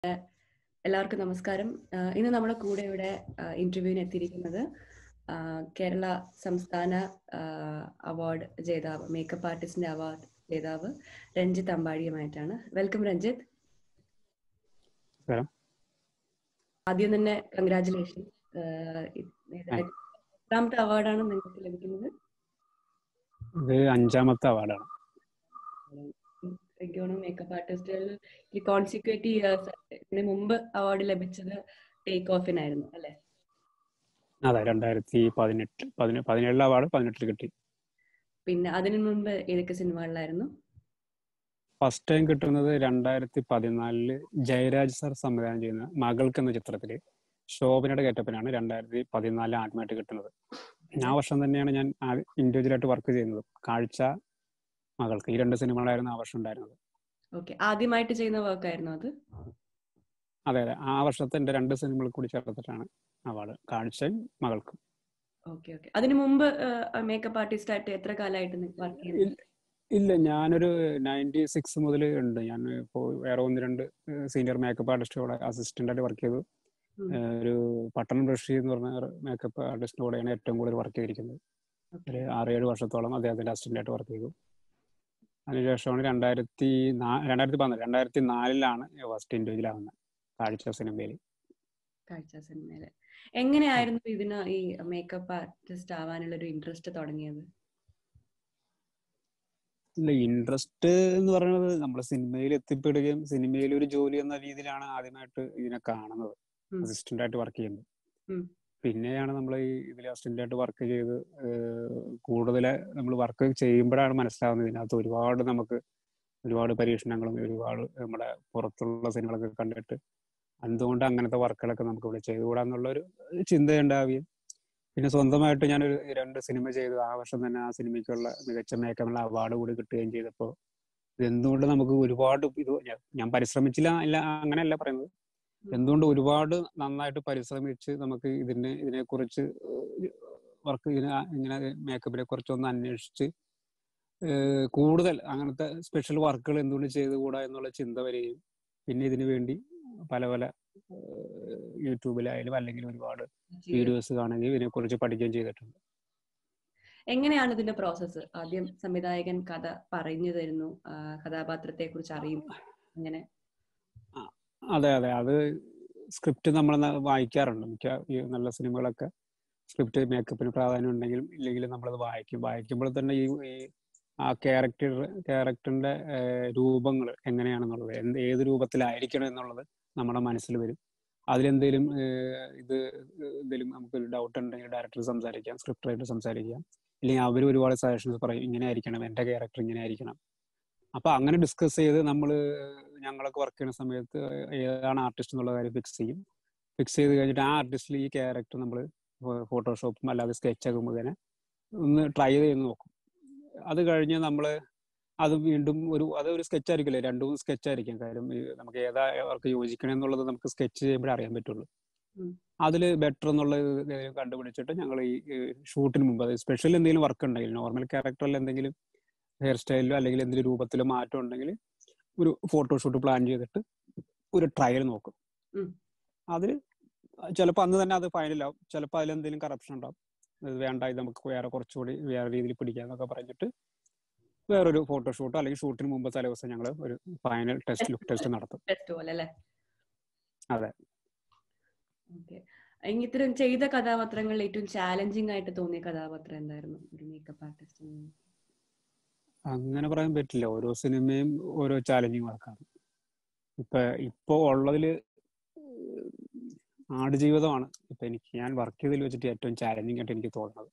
എല്ലാവർക്കും നമസ്കാരം ആഹ് ഇന്ന് നമ്മുടെ കൂടെ ഇവിടെ ഇന്റർവ്യൂവിന് എത്തിയിരിക്കുന്നത് ആഹ് കേരള സംസ്ഥാന ആഹ് അവാർഡ് ജേതാവ് മേക്കപ്പ് ആർട്ടിസ്റ്റിന്റെ അവാർഡ് ജേതാവ് രഞ്ജിത്ത് അമ്പാടിയുമായിട്ടാണ് വെൽക്കം രഞ്ജിത്ത് നമസ്കാരം. ആദ്യം തന്നെ കൺഗ്രാറ്റുലേഷൻ എത്രാമത്തെ അവാർഡാണ് നിങ്ങൾക്ക് ലഭിക്കുന്നത് ഇത് അഞ്ചാമത്തെ അവാർഡാണ് എനിക്ക് തോന്നുന്നു മേക്കപ്പ് ആർട്ടിസ്റ്റുകളിൽ ഈ കോൺസിക്വേറ്റീവ് ഇയേഴ്സ് ഇതിന് മുമ്പ് അവാർഡ് ലഭിച്ചത് ടേക്ക് ഓഫിനായിരുന്നു അല്ലെ അതെ രണ്ടായിരത്തി പതിനെട്ട് പതിനെ പതിനേഴിലെ അവാർഡ് പതിനെട്ടിൽ കിട്ടി പിന്നെ അതിനു മുമ്പ് ഏതൊക്കെ സിനിമകളിലായിരുന്നു ഫസ്റ്റ് ടൈം കിട്ടുന്നത് രണ്ടായിരത്തി പതിനാലില് ജയരാജ് സാർ സംവിധാനം ചെയ്യുന്ന മകൾക്ക് എന്ന ചിത്രത്തില് ശോഭനയുടെ കയറ്റപ്പനാണ് രണ്ടായിരത്തി പതിനാലിൽ ആദ്യമായിട്ട് കിട്ടുന്നത് ആ വർഷം തന്നെയാണ് ഞാൻ ഇൻഡിവിജ്വൽ ആയിട്ട് വർക്ക് ചെയ്യുന്നത് കാഴ്ച മകൾക്ക് ഈ രണ്ട് സിനിമകളായിരുന്നു ആ വർഷം ഉണ്ടായിരുന്നത് ഓക്കെ ആദ്യമായിട്ട് ചെയ്യുന്ന വർക്ക് ആയിരുന്നു അത് അതെ അതെ ആ വർഷത്തെ എൻ്റെ രണ്ട് സിനിമകൾ കൂടി ചേർത്തിട്ടാണ് അവാർഡ് കാഴ്ചയും മകൾക്കും ഓക്കെ ഓക്കെ അതിനു മുമ്പ് മേക്കപ്പ് ആർട്ടിസ്റ്റ് ആയിട്ട് എത്ര കാലമായിട്ട് വർക്ക് ചെയ്യുന്നു ഇല്ല- ഇല്ല ഞാനൊരു നയൻറ്റി സിക്സ് മുതൽ ഉണ്ട് ഞാൻ ഇപ്പോൾ വേറെ ഒന്ന് രണ്ട് സീനിയർ മേക്കപ്പ് ആർട്ടിസ്റ്റോടെ അസിസ്റ്റന്റ് ആയിട്ട് വർക്ക് ചെയ്തു ഉം. ഏഹ് ഒരു പട്ടണം റഷി എന്ന് പറഞ്ഞ മേക്കപ്പ് ആർട്ടിസ്റ്റിന്റെ കൂടെയാണ് ഏറ്റവും കൂടുതൽ വർക്ക് ചെയ്തിരിക്കുന്നത് Okay. ഒരു ആറേഴ് വർഷത്തോളം അദ്ദേഹത്തിന്റെ അസിസ്റ്റന്റ് ആയിട്ട് വർക്ക് ചെയ്തു അതിനുശേഷമാണ് രണ്ടായിരത്തി നാ രണ്ടായിരത്തി പന്ത്രണ്ട് രണ്ടായിരത്തി നാലിലാണ് ഫസ്റ്റ് ഇൻഡിവിജ്വൽ ആവുന്നത് കാഴ്ച സിനിമയിൽ കാഴ്ച സിനിമയില് എങ്ങനെയായിരുന്നു ഇതിന് ഈ മേക്കപ്പ് ആർട്ടിസ്റ്റ് ആവാനുള്ള ഒരു ഇൻട്രസ്റ്റ് തുടങ്ങിയത് ഇല്ല ഇൻട്രസ്റ്റ് എന്ന് പറയുന്നത് നമ്മൾ സിനിമയിൽ എത്തിപ്പെടുകയും സിനിമയിൽ ഒരു ജോലി എന്ന രീതിയിലാണ് ആദ്യമായിട്ട് ഇതിനെ കാണുന്നത് ഉം. അസിസ്റ്റന്റ് ആയിട്ട് വർക്ക് ചെയ്യുന്നത് ഉം. പിന്നെയാണ് നമ്മൾ ഈ ഇതിൽ അസിസ്റ്റന്റ് ആയിട്ട് വർക്ക് ചെയ്ത് കൂടുതൽ നമ്മൾ വർക്ക് ചെയ്യുമ്പോഴാണ് മനസ്സിലാവുന്നത് ഇതിനകത്ത് ഒരുപാട് നമുക്ക് ഒരുപാട് പരീക്ഷണങ്ങളും ഒരുപാട് നമ്മുടെ പുറത്തുള്ള സിനിമകളൊക്കെ കണ്ടിട്ട് എന്തുകൊണ്ട് അങ്ങനത്തെ വർക്കുകളൊക്കെ നമുക്ക് ഇവിടെ ചെയ്തുകൂടാന്നുള്ള ഒരു ചിന്തയുണ്ടാവുകയും പിന്നെ സ്വന്തമായിട്ട് ഞാനൊരു രണ്ട് സിനിമ ചെയ്തു ആ വർഷം തന്നെ ആ സിനിമയ്ക്കുള്ള മികച്ച മേക്കമുള്ള അവാർഡ് കൂടി കിട്ടുകയും ചെയ്തപ്പോൾ എന്തുകൊണ്ട് നമുക്ക് ഒരുപാട് ഇത് ഞാൻ- ഞാൻ പരിശ്രമിച്ചില്ല ഇല്ല അങ്ങനെയല്ല പറയുന്നത് എന്തുകൊണ്ട് ഒരുപാട് നന്നായിട്ട് പരിശ്രമിച്ച് നമുക്ക് ഇതിനെ ഇതിനെക്കുറിച്ച് വർക്ക് ഇതിനെ ഇങ്ങനെ മേക്കപ്പിനെ കുറിച്ചൊന്ന് അന്വേഷിച്ച് ഏഹ് കൂടുതൽ അങ്ങനത്തെ സ്പെഷ്യൽ വർക്കുകൾ എന്തുകൊണ്ട് ചെയ്തുകൂടാ എന്നുള്ള ചിന്ത വരികയും പിന്നെ ഇതിനു വേണ്ടി പല പല ഏഹ് യൂട്യൂബിലായാലും അല്ലെങ്കിൽ ഒരുപാട് വീഡിയോസ് കാണുകയും ഇതിനെക്കുറിച്ച് പഠിക്കുകയും ചെയ്തിട്ടുണ്ട് എങ്ങനെയാണ് ഇതിന്റെ പ്രോസസ്സ് ആദ്യം സംവിധായകൻ കഥ പറഞ്ഞു തരുന്നു ആ, കഥാപാത്രത്തെ കുറിച്ച് അറിയും അങ്ങനെ അതെ അതെ അത് സ്ക്രിപ്റ്റ് നമ്മൾ വായിക്കാറുണ്ട് മിക്ക ഈ നല്ല സിനിമകളൊക്കെ സ്ക്രിപ്റ്റ് മേക്കപ്പിന് പ്രാധാന്യം ഉണ്ടെങ്കിലും ഇല്ലെങ്കിലും നമ്മളത് വായിക്കും വായിക്കുമ്പോൾ തന്നെ ഈ ഈ ആ ക്യാരക്ടർ ക്യാരക്ടറിന്റെ രൂപങ്ങൾ എങ്ങനെയാണെന്നുള്ളത് എന്ത് ഏത് രൂപത്തിലായിരിക്കണം എന്നുള്ളത് നമ്മുടെ മനസ്സിൽ വരും അതിലെന്തെങ്കിലും ഏഹ്, ഇത് എന്തെങ്കിലും നമുക്കൊരു ഡൗട്ട് ഉണ്ടെങ്കിൽ ഡയറക്ടർ സംസാരിക്കാം സ്ക്രിപ്റ്റ് റൈറ്റർ സംസാരിക്കാം ഇല്ലെങ്കിൽ അവർ ഒരുപാട് സജഷൻസ് പറയും ഇങ്ങനെ ആയിരിക്കണം എൻ്റെ ക്യാരക്ടർ ഇങ്ങനെ ആയിരിക്കണം അപ്പൊ അങ്ങനെ ഡിസ്കസ് ചെയ്ത് നമ്മൾ ഞങ്ങളൊക്കെ വർക്ക് ചെയ്യുന്ന സമയത്ത് ഏതാണ് ആർട്ടിസ്റ്റ് എന്നുള്ള കാര്യം ഫിക്സ് ചെയ്യും ഫിക്സ് ചെയ്ത് കഴിഞ്ഞിട്ട് ആ ആർട്ടിസ്റ്റിൽ ഈ ക്യാരക്ടർ നമ്മൾ ഫോട്ടോഷോപ്പും അല്ലാതെ സ്കെച്ച് ഒക്കെ മുഖേന ഒന്ന് ട്രൈ ചെയ്ത് നോക്കും അത് കഴിഞ്ഞ് നമ്മൾ അത് വീണ്ടും ഒരു അത് ഒരു സ്കെച്ച് ആയിരിക്കില്ലേ രണ്ടും സ്കെച്ച് ആയിരിക്കും കാര്യം ഈ നമുക്ക് ഏതാ അവർക്ക് യോജിക്കണം എന്നുള്ളത് നമുക്ക് സ്കെച്ച് ചെയ്യുമ്പോഴേ അറിയാൻ പറ്റുള്ളൂ ഉം. അതിൽ ബെറ്റർ എന്നുള്ള ഇത് കണ്ടുപിടിച്ചിട്ട് ഞങ്ങൾ ഈ ഷൂട്ടിന് മുമ്പ് അത് സ്പെഷ്യൽ എന്തെങ്കിലും വർക്ക് ഉണ്ടെങ്കിൽ നോർമൽ ക്യാരക്ടറിൽ എന്തെങ്കിലും ഹെയർ സ്റ്റൈലിലോ അല്ലെങ്കിൽ എന്തെങ്കിലും രൂപത്തിലോ മാറ്റം ഉണ്ടെങ്കിൽ ഒരു ഫോട്ടോഷൂട്ട് പ്ലാൻ ചെയ്തിട്ട് ഒരു ട്രയൽ നോക്കും ഉം. അതിൽ ചിലപ്പോൾ അന്ന് തന്നെ അത് ഫൈനലാവും ചിലപ്പോൾ അതിൽ എന്തെങ്കിലും കറപ്ഷൻ ഉണ്ടാവും ഇത് വേണ്ട ഇത് നമുക്ക് വേറെ കുറച്ചുകൂടി വേറെ രീതിയിൽ പിടിക്കാന്നൊക്കെ പറഞ്ഞിട്ട് വേറൊരു ഫോട്ടോഷൂട്ടോ അല്ലെങ്കിൽ ഷൂട്ടിന് മുമ്പ് തലേ ദിവസം ഞങ്ങൾ ഒരു ഫൈനൽ ടെസ്റ്റ് ലുക്ക് ടെസ്റ്റ് നടത്തും ടെസ്റ്റ് പോലെ അല്ലെ അതെ. ഓക്കെ ഇത്തരം ചെയ്ത കഥാപാത്രങ്ങളിൽ ഏറ്റവും ചാലഞ്ചിങ് ആയിട്ട് തോന്നിയ കഥാപാത്രം എന്തായിരുന്നു ഒരു മേക്കപ്പ് ആർട്ടിസ്റ്റ് അങ്ങനെ പറയാൻ പറ്റില്ല ഓരോ സിനിമയും ഓരോ ചാലഞ്ചിങ് വർക്കാണ് ഇപ്പൊ ഇപ്പോ ഉള്ളതില് ആടുജീവിതമാണ് ഇപ്പൊ എനിക്ക് ഞാൻ വർക്ക് ചെയ്തതിൽ വെച്ചിട്ട് ഏറ്റവും ചാലഞ്ചിങ് ആയിട്ട് എനിക്ക് തോന്നുന്നത്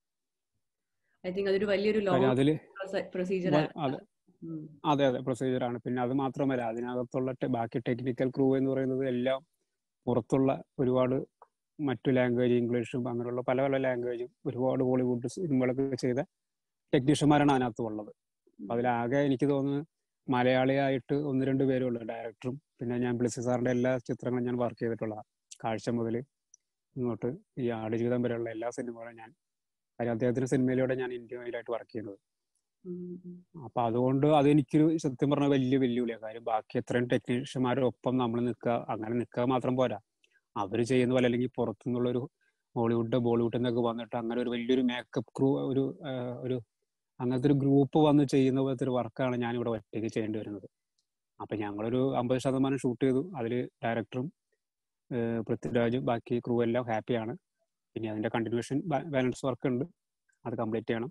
ഐ തിങ്ക് അതൊരു വലിയൊരു കാര്യം ലോങ് അതില് പ്രൊസീജിയർ വ- അതെ അതെ അതെ പ്രൊസീജിയർ ആണ് പിന്നെ അത് മാത്രമല്ല അതിനകത്തുള്ള ടെ- ബാക്കി ടെക്നിക്കൽ ക്രൂ എന്ന് പറയുന്നത് എല്ലാം പുറത്തുള്ള ഒരുപാട് മറ്റു ലാംഗ്വേജ് ഇംഗ്ലീഷും അങ്ങനെയുള്ള പല പല ലാംഗ്വേജും ഒരുപാട് ബോളിവുഡ് സിനിമകളൊക്കെ ചെയ്ത ടെക്നീഷ്യന്മാരാണ് അതിനകത്ത് ഉള്ളത് അപ്പൊ അതിലാകെ എനിക്ക് തോന്നുന്നു മലയാളിയായിട്ട് ഒന്ന് രണ്ട് പേരേ ഉള്ളൂ ഡയറക്ടറും പിന്നെ ഞാൻ ബ്ലിസി സാറിന്റെ എല്ലാ ചിത്രങ്ങളും ഞാൻ വർക്ക് ചെയ്തിട്ടുള്ളതാണ് കാഴ്ച മുതൽ ഇങ്ങോട്ട് ഈ ആടുജീവിതം വരെയുള്ള എല്ലാ സിനിമകളും ഞാൻ കാര്യം അദ്ദേഹത്തിന്റെ സിനിമയിലൂടെ ഞാൻ ഇന്ത്യയിലായിട്ട് വർക്ക് ചെയ്യുന്നത് അപ്പൊ അതുകൊണ്ട് അതെനിക്കൊരു സത്യം പറഞ്ഞ വലിയ വെല്ലുവിളിയാണ് കാര്യം ബാക്കി എത്രയും ടെക്നീഷ്യന്മാരൊപ്പം നമ്മൾ നിൽക്കുക അങ്ങനെ നിൽക്കുക മാത്രം പോരാ അവർ ചെയ്യുന്ന പോലെ അല്ലെങ്കിൽ പുറത്തുനിന്നുള്ള ഒരു ഹോളിവുഡ് ബോളിവുഡ് എന്നൊക്കെ വന്നിട്ട് അങ്ങനെ ഒരു വലിയൊരു മേക്കപ്പ് ക്രൂ ഒരു ഒരു അങ്ങനത്തെ ഒരു ഗ്രൂപ്പ് വന്ന് ചെയ്യുന്ന പോലത്തെ ഒരു വർക്കാണ് ഞാൻ ഇവിടെ ഒറ്റയ്ക്ക് ചെയ്യേണ്ടി വരുന്നത് അപ്പൊ ഞങ്ങളൊരു അമ്പത് ശതമാനം ഷൂട്ട് ചെയ്തു അതിൽ ഡയറക്ടറും പൃഥ്വിരാജും ബാക്കി ക്രൂ എല്ലാം ഹാപ്പിയാണ് പിന്നെ അതിന്റെ കണ്ടിന്യൂഷൻ ബാലൻസ് വർക്ക് ഉണ്ട് അത് കംപ്ലീറ്റ് ചെയ്യണം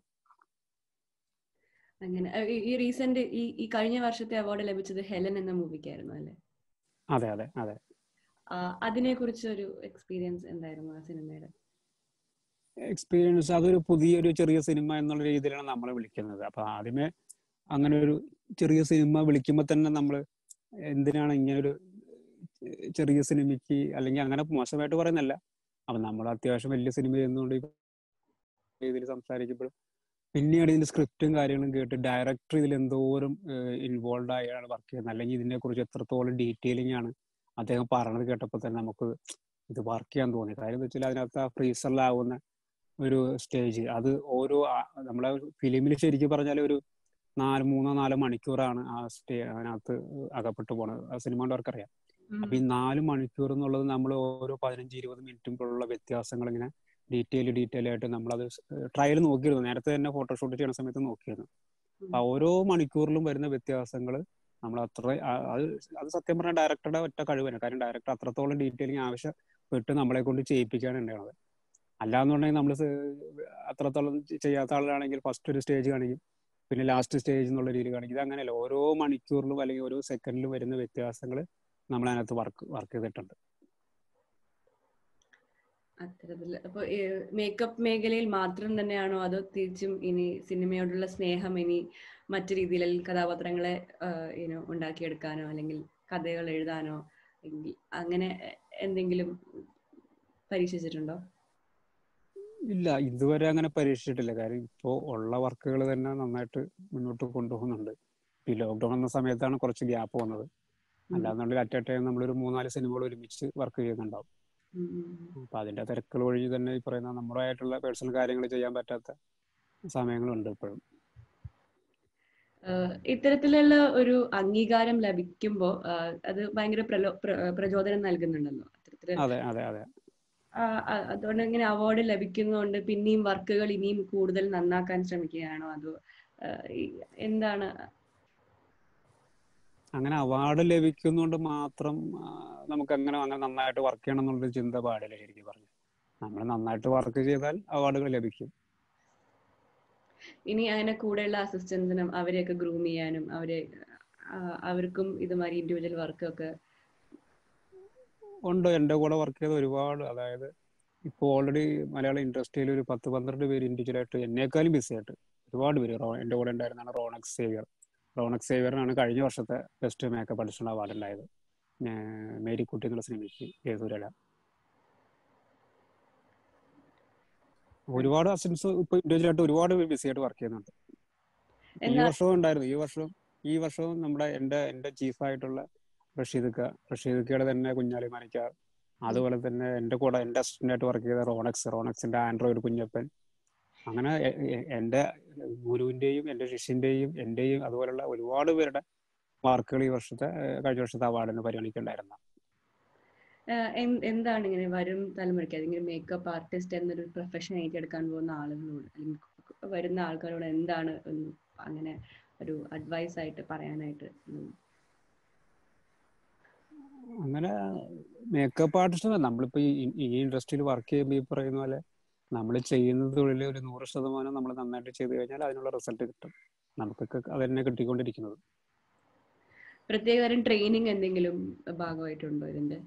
അങ്ങനെ ഈ റീസെന്റ് ഈ ഈ കഴിഞ്ഞ വർഷത്തെ അവാർഡ് ലഭിച്ചത് ഹെലൻ എന്ന മൂവിക്കായിരുന്നു അല്ലേ അതെ അതെ അതെ അതിനെ കുറിച്ച് ഒരു എക്സ്പീരിയൻസ് എന്തായിരുന്നു ആ സിനിമയുടെ എക്സ്പീരിയൻസ് അതൊരു പുതിയൊരു ചെറിയ സിനിമ എന്നുള്ള രീതിയിലാണ് നമ്മളെ വിളിക്കുന്നത് അപ്പൊ ആദ്യമേ അങ്ങനെ ഒരു ചെറിയ സിനിമ വിളിക്കുമ്പോൾ തന്നെ നമ്മൾ എന്തിനാണ് ഇങ്ങനെ ഒരു ചെറിയ സിനിമയ്ക്ക് അല്ലെങ്കിൽ അങ്ങനെ മോശമായിട്ട് പറയുന്നല്ല അപ്പൊ നമ്മൾ അത്യാവശ്യം വലിയ സിനിമ ചെയ്യുന്നതുകൊണ്ട് രീതിയിൽ സംസാരിക്കുമ്പോഴും പിന്നീട് ഇതിന്റെ സ്ക്രിപ്റ്റും കാര്യങ്ങളും കേട്ട് ഡയറക്ടർ ഇതിൽ എന്തോരം ഇൻവോൾവ് ആയാണ് വർക്ക് ചെയ്യുന്നത് അല്ലെങ്കിൽ ഇതിനെ കുറിച്ച് എത്രത്തോളം ഡീറ്റെയിലിംഗ് ആണ് അദ്ദേഹം പറഞ്ഞത് കേട്ടപ്പോൾ തന്നെ നമുക്ക് ഇത് വർക്ക് ചെയ്യാൻ തോന്നി കാര്യം എന്ന് വെച്ചാൽ അതിനകത്ത് ആ ഫ്രീസറിലാവുന്ന ഒരു സ്റ്റേജ് അത് ഓരോ നമ്മളെ ഫിലിമിൽ ശരിക്കും പറഞ്ഞാൽ ഒരു നാല് മൂന്നോ നാലോ മണിക്കൂറാണ് ആ സ്റ്റേ അതിനകത്ത് അകപ്പെട്ടു പോണത് ആ സിനിമ അവർക്കറിയാം അപ്പൊ ഈ നാല് മണിക്കൂർ എന്നുള്ളത് നമ്മൾ ഓരോ പതിനഞ്ച് ഇരുപത് മിനിറ്റും വ്യത്യാസങ്ങൾ ഇങ്ങനെ ഡീറ്റെയിൽ ഡീറ്റെയിൽ ആയിട്ട് നമ്മളത് ട്രയൽ നോക്കിയിരുന്നു നേരത്തെ തന്നെ ഫോട്ടോഷൂട്ട് ചെയ്യുന്ന സമയത്ത് നോക്കിയിരുന്നു അപ്പൊ ഓരോ മണിക്കൂറിലും വരുന്ന വ്യത്യാസങ്ങൾ നമ്മൾ അത്ര അത് അത് സത്യം പറഞ്ഞാൽ ഡയറക്ടറുടെ ഒറ്റ കഴിവാണ് കാര്യം ഡയറക്ടർ അത്രത്തോളം ഡീറ്റെയിലിംഗ് ആവശ്യപ്പെട്ട് നമ്മളെ കൊണ്ട് ചെയ്യിപ്പിക്കാണ് ഉണ്ടായത് അല്ലാന്നുണ്ടെങ്കിൽ നമ്മൾ അത്രത്തോളം ചെയ്യാത്ത ആളാണെങ്കിൽ ഫസ്റ്റ് ഒരു സ്റ്റേജ് കാണിക്കും പിന്നെ ലാസ്റ്റ് സ്റ്റേജ് എന്നുള്ള രീതിയിൽ കാണിക്കും ഇത് അങ്ങനെയല്ല ഓരോ മണിക്കൂറിലും അല്ലെങ്കിൽ ഓരോ സെക്കൻഡിലും വരുന്ന വ്യത്യാസങ്ങൾ നമ്മൾ അതിനകത്ത് വർക്ക് വർക്ക് ചെയ്തിട്ടുണ്ട് അത്തരത്തില് അപ്പൊ മേക്കപ്പ് മേഖലയിൽ മാത്രം തന്നെയാണോ അതോ തിരിച്ചും ഇനി സിനിമയോടുള്ള സ്നേഹം ഇനി മറ്റു രീതിയിൽ കഥാപാത്രങ്ങളെ ഇനോ ഉണ്ടാക്കിയെടുക്കാനോ അല്ലെങ്കിൽ കഥകൾ എഴുതാനോ അല്ലെങ്കിൽ അങ്ങനെ എന്തെങ്കിലും പരീക്ഷിച്ചിട്ടുണ്ടോ ഇല്ല ഇതുവരെ അങ്ങനെ പരീക്ഷിച്ചിട്ടില്ല കാര്യം ഇപ്പോൾ ഉള്ള വർക്കുകൾ തന്നെ നന്നായിട്ട് മുന്നോട്ട് കൊണ്ടുപോകുന്നുണ്ട് ഈ ലോക്ക്ഡൌൺ എന്ന സമയത്താണ് കുറച്ച് ഗ്യാപ്പ് വന്നത് അല്ലാന്നുണ്ടെങ്കിൽ അറ്റ് എ ടൈം നമ്മളൊരു മൂന്നാല് സിനിമകൾ ഒരുമിച്ച് വർക്ക് ചെയ്യുന്നുണ്ടാവും അപ്പൊ അതിന്റെ തിരക്കുകൾ വഴി തന്നെ ഈ പറയുന്ന നമ്മുടെയായിട്ടുള്ള പേഴ്സണൽ കാര്യങ്ങൾ ചെയ്യാൻ പറ്റാത്ത സമയങ്ങളുണ്ട് ഇപ്പോഴും ഇത്തരത്തിലുള്ള ഒരു അംഗീകാരം ലഭിക്കുമ്പോൾ അത് ഭയങ്കര പ്രചോദനം നൽകുന്നുണ്ടല്ലോ അതെ അതെ അതെ അതുകൊണ്ട് ഇങ്ങനെ അവാർഡ് ലഭിക്കുന്നതുകൊണ്ട് പിന്നെയും വർക്കുകൾ ഇനിയും കൂടുതൽ നന്നാക്കാൻ ശ്രമിക്കുകയാണോ അതോ എന്താണ് അങ്ങനെ അവാർഡ് ലഭിക്കുന്നതുകൊണ്ട് മാത്രം നമുക്ക് അങ്ങനെ അങ്ങനെ നന്നായിട്ട് വർക്ക് ചെയ്യണം എന്നുള്ളൊരു ചിന്ത പാടില്ല ശരിക്കും പറഞ്ഞു നമ്മൾ നന്നായിട്ട് വർക്ക് ചെയ്താൽ അവാർഡുകൾ ലഭിക്കും ഇനി അങ്ങനെ കൂടെയുള്ള അസിസ്റ്റൻസിനും അവരെയൊക്കെ ഗ്രൂം ചെയ്യാനും അവരെ അവർക്കും ഇതുമാതിരി ഇൻഡിവിജ്വൽ വർക്കൊക്കെ ഉണ്ട് എൻ്റെ കൂടെ വർക്ക് ചെയ്ത ഒരുപാട് അതായത് ഇപ്പോൾ ഓൾറെഡി മലയാള ഇൻഡസ്ട്രിയിൽ ഒരു പത്ത് പന്ത്രണ്ട് പേര് ഇൻഡിവിജ്വലായിട്ട് എന്നെക്കാളും ബിസി ആയിട്ട് ഒരുപാട് പേര് എൻ്റെ കൂടെ ഉണ്ടായിരുന്നാണ് റോണക്സ് സേവിയർ റോണക്സ് സേവിയറിനാണ് കഴിഞ്ഞ വർഷത്തെ ബെസ്റ്റ് മേക്കപ്പ് ആർട്ടിസ്റ്റിനുള്ള അവാർഡ് ഉണ്ടായത് മേരിക്കുട്ടി എന്നുള്ള സിനിമയ്ക്ക് ജയസൂര്യല ഒരുപാട് അസിസ്റ്റൻസ് ഇപ്പൊ ഇൻഡിവിജ്വലായിട്ട് ഒരുപാട് പേര് ബിസി ആയിട്ട് വർക്ക് ചെയ്യുന്നുണ്ട് ഈ വർഷവും ഉണ്ടായിരുന്നു ഈ വർഷവും ഈ വർഷവും നമ്മുടെ എൻ്റെ എൻ്റെ ചീഫായിട്ടുള്ള റഷീദക്ക റഷീദക്കയുടെ തന്നെ കുഞ്ഞാലി മാനിക്കാർ അതുപോലെ തന്നെ എൻ്റെ കൂടെ എൻ്റെ അസിസ്റ്റന്റ് ആയിട്ട് വർക്ക് ചെയ്ത റോണക്സ് റോണക്സിന്റെ ആൻഡ്രോയിഡ് കുഞ്ഞപ്പൻ അങ്ങനെ എൻ്റെ ഗുരുവിന്റെയും എൻ്റെ ശിഷ്യന്റെയും എന്റെയും അതുപോലുള്ള ഒരുപാട് പേരുടെ മാർക്കുകൾ ഈ വർഷത്തെ കഴിഞ്ഞ വർഷത്തെ അവാർഡിന് പരിഗണിക്കുന്നുണ്ടായിരുന്ന എന്താണ് ഇങ്ങനെ വരും തലമുറയ്ക്ക് അതിങ്ങനെ മേക്കപ്പ് ആർട്ടിസ്റ്റ് എന്നൊരു പ്രൊഫഷൻ ഏറ്റെടുക്കാൻ പോകുന്ന ആളുകളോട് അല്ലെങ്കിൽ വരുന്ന ആൾക്കാരോട് എന്താണ് അങ്ങനെ ഒരു അഡ്വൈസ് ആയിട്ട് പറയാനായിട്ട് അങ്ങനെ മേക്കപ്പ് ആർട്ടിസ്റ്റ് നമ്മളിപ്പോ ഈ ഇൻഡസ്ട്രിയിൽ വർക്ക് ചെയ്യുമ്പോൾ ഈ പറയുന്ന പോലെ നമ്മൾ ചെയ്യുന്ന തൊഴിൽ ഒരു നൂറ് ശതമാനം നമ്മൾ നന്നായിട്ട് ചെയ്തു കഴിഞ്ഞാൽ അതിനുള്ള റിസൾട്ട് കിട്ടും നമുക്കൊക്കെ അത് തന്നെ കിട്ടിക്കൊണ്ടിരിക്കുന്നത് പ്രത്യേക ട്രെയിനിങ് എന്തെങ്കിലും ഭാഗമായിട്ടുണ്ടോ ഇതിന്റെ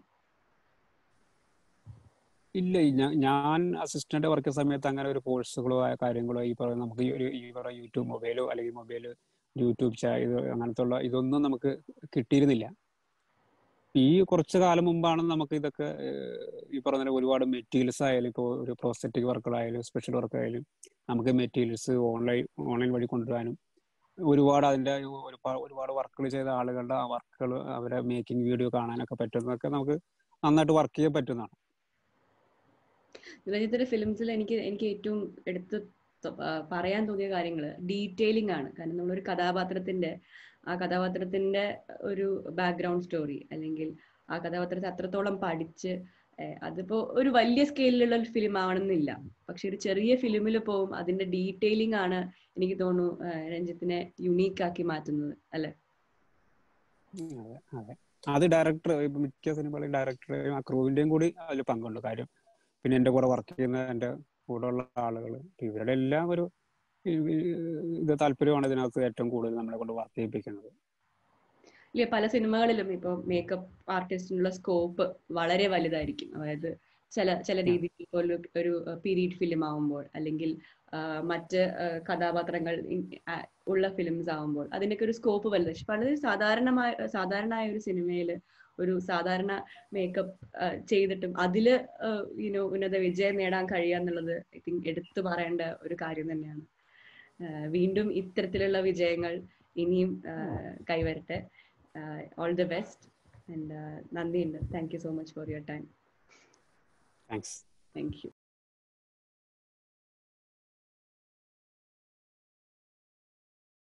ഇല്ല ഞാൻ അസിസ്റ്റന്റ് വർക്ക് സമയത്ത് അങ്ങനെ ഒരു കോഴ്സുകളോ കാര്യങ്ങളോ ഈ പറയുന്ന നമുക്ക് ഈ ഒരു ഈ പറയുന്ന യൂട്യൂബ് മൊബൈലോ അല്ലെങ്കിൽ മൊബൈൽ യൂട്യൂബ് ഇത് അങ്ങനത്തെ ഉള്ള ഇതൊന്നും നമുക്ക് കിട്ടിയിരുന്നില്ല ഈ കുറച്ച് കാലം മുമ്പാണ് നമുക്ക് ഇതൊക്കെ ഈ പറഞ്ഞ ഒരുപാട് മെറ്റീരിയൽസ് ആയാലും ഇപ്പോൾ ഒരു പ്രോസ്തറ്റിക് വർക്കുകളായാലും സ്പെഷ്യൽ വർക്കായാലും നമുക്ക് മെറ്റീരിയൽസ് ഓൺലൈൻ ഓൺലൈൻ വഴി കൊണ്ടുവരാനും ഒരുപാട് അതിൻ്റെ ഒരുപാട് വർക്കുകൾ ചെയ്ത ആളുകളുടെ ആ വർക്കുകൾ അവരെ മേക്കിംഗ് വീഡിയോ കാണാനൊക്കെ പറ്റുന്നതൊക്കെ നമുക്ക് നന്നായിട്ട് വർക്ക് ചെയ്യാൻ പറ്റുന്നതാണ് നിലജിത്തിന്റെ ഫിലിംസിൽ എനിക്ക് എനിക്ക് ഏറ്റവും എടുത്ത് പറയാൻ തോന്നിയ കാര്യങ്ങൾ ഡീറ്റെയിലിംഗ് ആണ് കാരണം നമ്മളൊരു കഥാപാത്രത്തിന്റെ ആ കഥാപാത്രത്തിന്റെ ഒരു ബാക്ക്ഗ്രൗണ്ട് സ്റ്റോറി അല്ലെങ്കിൽ ആ കഥാപാത്രത്തെ അത്രത്തോളം പഠിച്ച് അതിപ്പോ ഒരു വലിയ സ്കെയിലുള്ള ഒരു ഫിലിം ആവണമെന്നില്ല പക്ഷെ ഒരു ചെറിയ ഫിലിമിൽ പോവും അതിന്റെ ഡീറ്റെയിലിംഗ് ആണ് എനിക്ക് തോന്നുന്നു രഞ്ജിത്തിനെ യുണീക്ക് ആക്കി മാറ്റുന്നത് അല്ലെ അതെ അതെ അത് ഡയറക്ടർ ഇപ്പൊ മിക്ക സിനിമകളിലും ഡയറക്ടറെയും ആ ക്രൂവിന്റെയും കൂടി അതിൽ പങ്കുണ്ട് കാര്യം പിന്നെ എന്റെ കൂടെ വർക്ക് ചെയ്യുന്ന എന്റെ കൂടെ ഉള്ള ആളുകൾ ഇവരുടെ എല്ലാം ഒരു ഇത് താല്പര്യമാണ് ഇതിനകത്ത് ഏറ്റവും കൂടുതൽ നമ്മളെ കൊണ്ട് വർക്ക് ചെയ്യിപ്പിക്കുന്നത് ഇല്ല പല സിനിമകളിലും ഇപ്പൊ മേക്കപ്പ് ആർട്ടിസ്റ്റിനുള്ള സ്കോപ്പ് വളരെ വലുതായിരിക്കും അതായത് ചില ചില രീതിയിൽ ഒരു ഒരു പീരീഡ് ഫിലിം ആവുമ്പോൾ അല്ലെങ്കിൽ മറ്റ് കഥാപാത്രങ്ങൾ ഉള്ള ഫിലിംസ് ആവുമ്പോൾ അതിൻ്റെയൊക്കെ ഒരു സ്കോപ്പ് വലുത് പക്ഷെ വളരെ സാധാരണമായ സാധാരണമായ ഒരു സിനിമയിൽ ഒരു സാധാരണ മേക്കപ്പ് ചെയ്തിട്ടും അതില് യുനോ ഉന്നത വിജയം നേടാൻ കഴിയുക എന്നുള്ളത് ഐ തിങ്ക് എടുത്തു പറയേണ്ട ഒരു കാര്യം തന്നെയാണ് വീണ്ടും ഇത്തരത്തിലുള്ള വിജയങ്ങൾ ഇനിയും കൈവരട്ടെ ഓൾ ദി ബെസ്റ്റ് ആൻഡ് നന്ദിയുണ്ട് thank you so much for your time thanks thank U